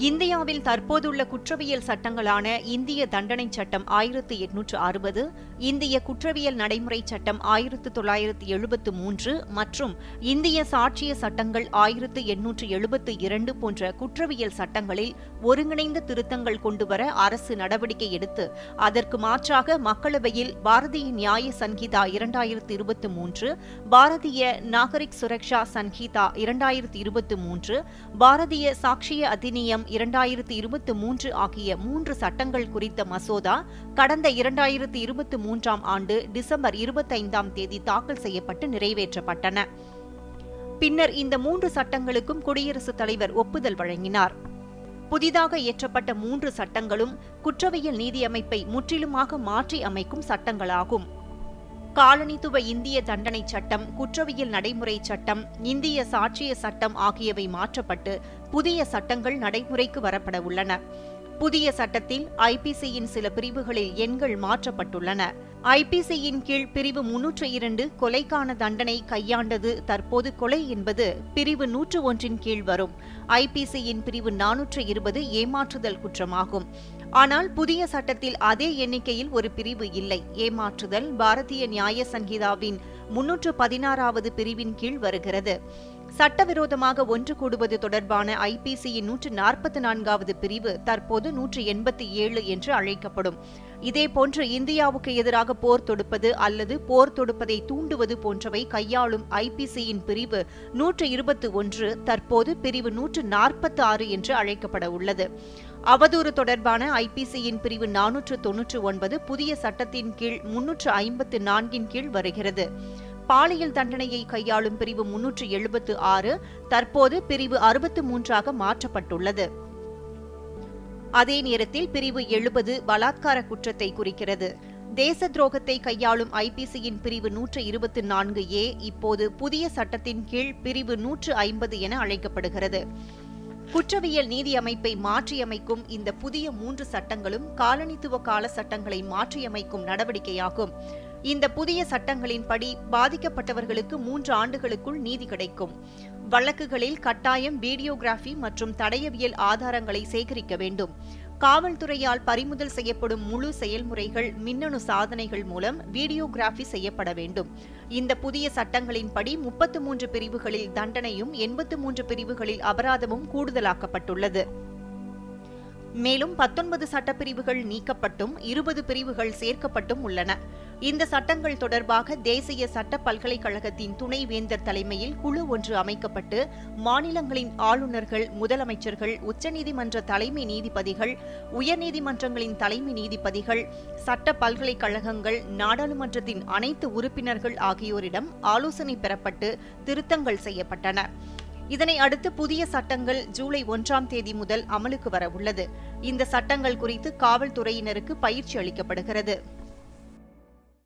இந்தியாவில் தற்போதுள்ள குற்றவியல் சட்டங்களான இந்திய தண்டனை சட்டம் ஆயிரத்து எட்நூற்று அறுபது இந்திய குற்றவியல் நடைமுறை சட்டம் ஆயிரத்து தொள்ளாயிரத்து எழுபத்து மூன்று மற்றும் இந்திய சாட்சிய சட்டங்கள் ஆயிரத்து எண்ணூற்று எழுபத்து இரண்டு போன்ற குற்றவியல் சட்டங்களில் ஒருங்கிணைந்த திருத்தங்கள் கொண்டுவர அரசு நடவடிக்கை எடுத்து அதற்கு மாற்றாக மக்களவையில் பாரதிய நியாய சன்ஹிதா இரண்டாயிரத்து இருபத்தி மூன்று பாரதிய நாகரிக் சுரக்ஷா சன்ஹிதா இரண்டாயிரத்து இருபத்தி மூன்று பாரதிய சாட்சிய அதிநியம் இரண்டாயிரத்து இருபத்தி மூன்று ஆகிய மூன்று சட்டங்கள் குறித்த மசோதா கடந்த இரண்டாயிரத்து இருபத்தி மூன்றாம் ஆண்டு டிசம்பர் இருபத்தைந்தாம் தேதி தாக்கல் செய்யப்பட்டு நிறைவேற்றப்பட்டன பின்னர் இந்த மூன்று சட்டங்களுக்கும் குடியரசுத் தலைவர் ஒப்புதல் வழங்கினார் புதிதாக இயற்றப்பட்ட மூன்று சட்டங்களும் குற்றவியல் நீதியமைப்பை முற்றிலுமாக மாற்றி அமைக்கும் சட்டங்களாகும் காலனித்துவ இந்திய தண்டனை சட்டம் குற்றவியல் நடைமுறை சட்டம் இந்திய சாட்சிய சட்டம் ஆகியவை மாற்றப்பட்டு புதிய சட்டங்கள் நடைமுறைக்கு வரப்பட உள்ளன புதிய சட்டத்தில் ஐபிசியின் சில பிரிவுகளில் எண்கள் மாற்றப்பட்டுள்ளன ஐபிசியின் கீழ் பிரிவு முன்னூற்று இரண்டு கொலைக்கான தண்டனை கையாண்டது தற்போது கொலை என்பது பிரிவு நூற்று ஒன்றின் கீழ் வரும் ஐபிசியின் பிரிவு நானூற்று இருபது ஏமாற்றுதல் குற்றமாகும் ஆனால் புதிய சட்டத்தில் அதே எண்ணிக்கையில் ஒரு பிரிவு இல்லை ஏமாற்றுதல் பாரதிய நியாய சங்கீதாவின் முன்னூற்று பதினாறாவது பிரிவின் கீழ் வருகிறது சட்டவிரோதமாக ஒன்று கூடுவது தொடர்பான ஐபிசியின் நூற்று நாற்பத்தி நான்காவது பிரிவு தற்போது நூற்று எண்பத்தி ஏழு என்று அழைக்கப்படும் இதேபோன்று இந்தியாவுக்கு எதிராக போர் தொடுப்பது அல்லது போர் தொடுப்பதை தூண்டுவது போன்றவை கையாளும் ஐபிசியின் பிரிவு நூற்று இருபத்தி ஒன்று தற்போது பிரிவு நூற்று நாற்பத்தி ஆறு என்று அழைக்கப்பட உள்ளது அவதூறு தொடர்பான ஐபிசியின் பிரிவு நானூற்று தொன்னூற்று ஒன்பது புதிய சட்டத்தின் கீழ் முன்னூற்று ஐம்பத்து நான்கின் கீழ் வருகிறது பாலியல் தண்டனையை கையாளும் பிரிவு முன்னூற்று எழுபத்து ஆறு தற்போது பிரிவு அறுபத்து மூன்றாக மாற்றப்பட்டுள்ளது அதே நேரத்தில் பிரிவு எழுபது பலாத்கார குற்றத்தை குறிக்கிறது தேச துரோகத்தை கையாளும் ஐபிசியின் பிரிவு நூற்று இருபத்தி நான்கு ஏ இப்போது புதிய சட்டத்தின் கீழ் பிரிவு நூற்று ஐம்பது என அழைக்கப்படுகிறது குற்றவியல் நீதி அமைப்பை மாற்றியமைக்கும் இந்த புதிய மூன்று சட்டங்களும் காலனித்துவ கால சட்டங்களை மாற்றியமைக்கும் நடவடிக்கையாகும் இந்த புதிய சட்டங்களின்படி பாதிக்கப்பட்டவர்களுக்கு மூன்று ஆண்டுகளுக்குள் நீதி கிடைக்கும் வழக்குகளில் கட்டாயம் வீடியோகிராஃபி மற்றும் தடயவியல் ஆதாரங்களை சேகரிக்க வேண்டும் காவல்துறையால் பறிமுதல் செய்யப்படும் முழு செயல்முறைகள் மின்னணு சாதனைகள் மூலம் வீடியோகிராஃபி செய்யப்பட வேண்டும் இந்த புதிய சட்டங்களின்படி முப்பத்து மூன்று பிரிவுகளில் தண்டனையும் எண்பத்து மூன்று பிரிவுகளில் அபராதமும் கூடுதலாக்கப்பட்டுள்ளது மேலும் பத்தொன்பது சட்டப்பிரிவுகள் நீக்கப்பட்டும் இருபது பிரிவுகள் சேர்க்கப்பட்டும் உள்ளன இந்த சட்டங்கள் தொடர்பாக தேசிய சட்ட பல்கலைக்கழகத்தின் துணைவேந்தர் தலைமையில் குழு ஒன்று அமைக்கப்பட்டு மாநிலங்களின் ஆளுநர்கள் முதலமைச்சர்கள் உச்சநீதிமன்ற தலைமை நீதிபதிகள் உயர்நீதிமன்றங்களின் தலைமை நீதிபதிகள் சட்ட பல்கலைக்கழகங்கள் நாடாளுமன்றத்தின் அனைத்து உறுப்பினர்கள் ஆகியோரிடம் ஆலோசனை பெறப்பட்டு திருத்தங்கள் செய்யப்பட்டன இதனை அடுத்து புதிய சட்டங்கள் ஜூலை ஒன்றாம் தேதி முதல் அமலுக்கு வர உள்ளது இந்த சட்டங்கள் குறித்து காவல்துறையினருக்கு பயிற்சி அளிக்கப்படுகிறது